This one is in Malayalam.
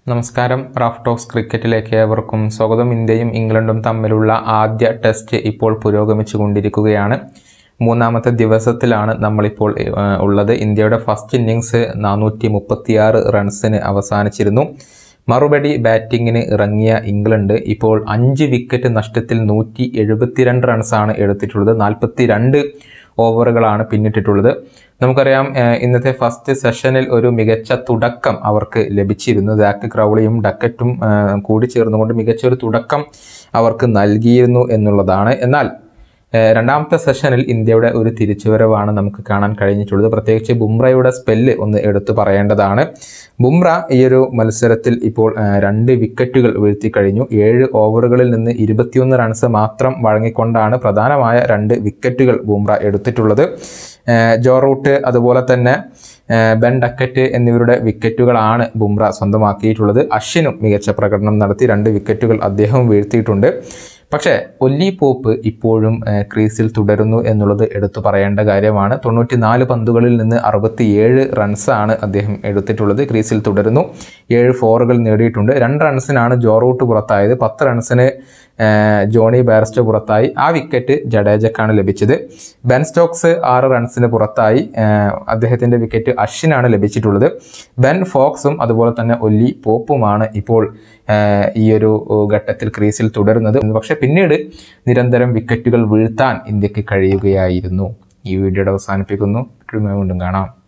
നമസ്കാരം റാഫ് ടോക്സ് ക്രിക്കറ്റിലേക്ക് ഏവർക്കും സ്വാഗതം ഇന്ത്യയും ഇംഗ്ലണ്ടും തമ്മിലുള്ള ആദ്യ ടെസ്റ്റ് ഇപ്പോൾ പുരോഗമിച്ചു കൊണ്ടിരിക്കുകയാണ് മൂന്നാമത്തെ ദിവസത്തിലാണ് നമ്മളിപ്പോൾ ഏഹ്, ഉള്ളത് ഇന്ത്യയുടെ ഫസ്റ്റ് ഇന്നിങ്സ് നാനൂറ്റി മുപ്പത്തിയാറ് റൺസിന് അവസാനിച്ചിരുന്നു മറുപടി ബാറ്റിങ്ങിന് ഇറങ്ങിയ ഇംഗ്ലണ്ട് ഇപ്പോൾ അഞ്ച് വിക്കറ്റ് നഷ്ടത്തിൽ നൂറ്റി എഴുപത്തിരണ്ട് റൺസാണ് എടുത്തിട്ടുള്ളത് നാൽപ്പത്തി രണ്ട് ഓവറുകളാണ് പിന്നിട്ടിട്ടുള്ളത് നമുക്കറിയാം ഏഹ്, ഇന്നത്തെ ഫസ്റ്റ് സെഷനിൽ ഒരു മികച്ച തുടക്കം അവർക്ക് ലഭിച്ചിരുന്നു ദാക്ക് ക്രൗളിയും ഡക്കറ്റും ഏഹ്, കൂടി ചേർന്നുകൊണ്ട് മികച്ച ഒരു തുടക്കം അവർക്ക് നൽകിയിരുന്നു എന്നുള്ളതാണ് എന്നാൽ ഏഹ്, രണ്ടാമത്തെ സെഷനിൽ ഇന്ത്യയുടെ ഒരു തിരിച്ചുവരവാണ് നമുക്ക് കാണാൻ കഴിഞ്ഞിട്ടുള്ളത് പ്രത്യേകിച്ച് ബുംറയുടെ സ്പെല്ല് ഒന്ന് എടുത്തു പറയേണ്ടതാണ് ബുംറ ഈ ഒരു മത്സരത്തിൽ ഇപ്പോൾ ഏഹ്, രണ്ട് വിക്കറ്റുകൾ വീഴ്ത്തി കഴിഞ്ഞു ഏഴ് ഓവറുകളിൽ നിന്ന് ഇരുപത്തിയൊന്ന് റൺസ് മാത്രം വഴങ്ങിക്കൊണ്ടാണ് പ്രധാനമായ രണ്ട് വിക്കറ്റുകൾ ബുംറ എടുത്തിട്ടുള്ളത് ഏഹ്, ജോ റൂട്ട് അതുപോലെ തന്നെ ഏഹ്, ബെൻ ഡക്കറ്റ് എന്നിവരുടെ വിക്കറ്റുകളാണ് ബുംറ സ്വന്തമാക്കിയിട്ടുള്ളത് അശ്വിനും മികച്ച പ്രകടനം നടത്തി രണ്ട് വിക്കറ്റുകൾ അദ്ദേഹം വീഴ്ത്തിയിട്ടുണ്ട് പക്ഷേ ഒല്ലി പോപ്പ് ഇപ്പോഴും ഏഹ്, ക്രീസിൽ തുടരുന്നു എന്നുള്ളത് എടുത്തു പറയേണ്ട കാര്യമാണ് തൊണ്ണൂറ്റിനാല് പന്തുകളിൽ നിന്ന് അറുപത്തിയേഴ് റൺസാണ് അദ്ദേഹം എടുത്തിട്ടുള്ളത് ക്രീസിൽ തുടരുന്നു ഏഴ് ഫോറുകൾ നേടിയിട്ടുണ്ട് രണ്ട് റൺസിനാണ് ജോ റൂട്ട് പുറത്തായത് പത്ത് റൺസിന് ഏഹ്, ജോണി ബാരസ്റ്റോ പുറത്തായി ആ വിക്കറ്റ് ജഡേജക്കാണ് ലഭിച്ചത് ബെൻ സ്റ്റോക്സ് ആറ് റൺസിന് പുറത്തായി ഏഹ്, അദ്ദേഹത്തിൻ്റെ വിക്കറ്റ് അശ്വിനാണ് ലഭിച്ചിട്ടുള്ളത് ബെൻ ഫോക്സും അതുപോലെ തന്നെ ഒല്ലി പോപ്പുമാണ് ഇപ്പോൾ ഏഹ്, ഈ ഒരു ഏഹ്, ഘട്ടത്തിൽ ക്രീസിൽ തുടരുന്നത് പക്ഷേ പിന്നീട് നിരന്തരം വിക്കറ്റുകൾ വീഴ്ത്താൻ ഇന്ത്യക്ക് കഴിയുകയായിരുന്നു ഈ വീഡിയോയുടെ അവസാനിപ്പിക്കുന്നു വീണ്ടും കാണാം